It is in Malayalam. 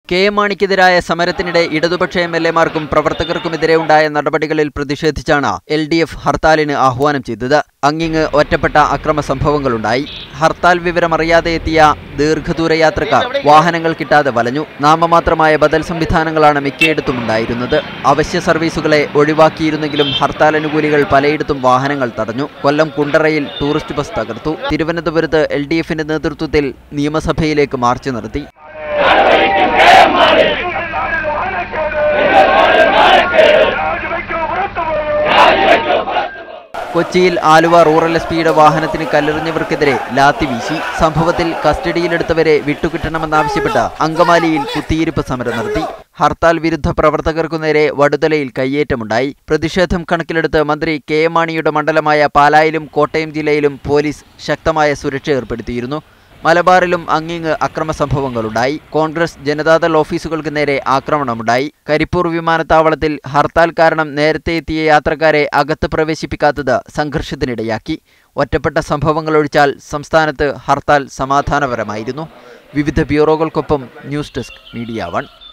കെ എം മാണിക്കെതിരായ സമരത്തിനിടെ ഇടതുപക്ഷ എം എൽ എമാർക്കും പ്രവർത്തകർക്കുമെതിരെ ഉണ്ടായ നടപടികളിൽ പ്രതിഷേധിച്ചാണ് എൽ ഡി എഫ് ഹർത്താലിന് ആഹ്വാനം ചെയ്തത് അങ്ങിങ്ങ് ഒറ്റപ്പെട്ട അക്രമ സംഭവങ്ങളുണ്ടായി ഹർത്താൽ വിവരമറിയാതെ എത്തിയ ദീർഘദൂര യാത്രക്കാർ വാഹനങ്ങൾ കിട്ടാതെ വലഞ്ഞു നാമമാത്രമായ ബദൽ സംവിധാനങ്ങളാണ് മിക്കയിടത്തും ഉണ്ടായിരുന്നത് അവശ്യ സർവീസുകളെ ഒഴിവാക്കിയിരുന്നെങ്കിലും ഹർത്താൽ അനുകൂലികൾ പലയിടത്തും വാഹനങ്ങൾ തടഞ്ഞു കൊല്ലം കുണ്ടറയിൽ ടൂറിസ്റ്റ് ബസ് തകർത്തു തിരുവനന്തപുരത്ത് എൽ ഡി എഫിന്റെ നേതൃത്വത്തിൽ നിയമസഭയിലേക്ക് മാർച്ച് നടത്തി കൊച്ചിയിൽ ആലുവ റൂറൽ എസ് പിയുടെ വാഹനത്തിന് കല്ലെറിഞ്ഞവർക്കെതിരെ ലാത്തി വീശി സംഭവത്തിൽ കസ്റ്റഡിയിലെടുത്തവരെ വിട്ടുകിട്ടണമെന്നാവശ്യപ്പെട്ട് അങ്കമാലിയിൽ കുത്തിയിരിപ്പ് സമരം നടത്തി ഹർത്താൽ വിരുദ്ധ പ്രവർത്തകർക്കു നേരെ വടുതലയിൽ കയ്യേറ്റമുണ്ടായി പ്രതിഷേധം കണക്കിലെടുത്ത് മന്ത്രി കെ എം മാണിയുടെ മണ്ഡലമായ പാലായിലും കോട്ടയം ജില്ലയിലും പോലീസ് ശക്തമായ സുരക്ഷ ഏർപ്പെടുത്തിയിരുന്നു മലബാറിലും അങ്ങിങ്ങ് അക്രമ സംഭവങ്ങളുണ്ടായി കോൺഗ്രസ് ജനതാദൾ ഓഫീസുകൾക്ക് നേരെ ആക്രമണമുണ്ടായി കരിപ്പൂർ വിമാനത്താവളത്തിൽ ഹർത്താൽ കാരണം നേരത്തെ എത്തിയ യാത്രക്കാരെ അകത്ത് പ്രവേശിപ്പിക്കാത്തത് സംഘർഷത്തിനിടയാക്കി ഒറ്റപ്പെട്ട സംഭവങ്ങൾ ഒഴിച്ചാൽ സംസ്ഥാനത്ത് ഹർത്താൽ സമാധാനപരമായിരുന്നു വിവിധ ബ്യൂറോകൾക്കൊപ്പം ന്യൂസ് ഡെസ്ക് മീഡിയ വൺ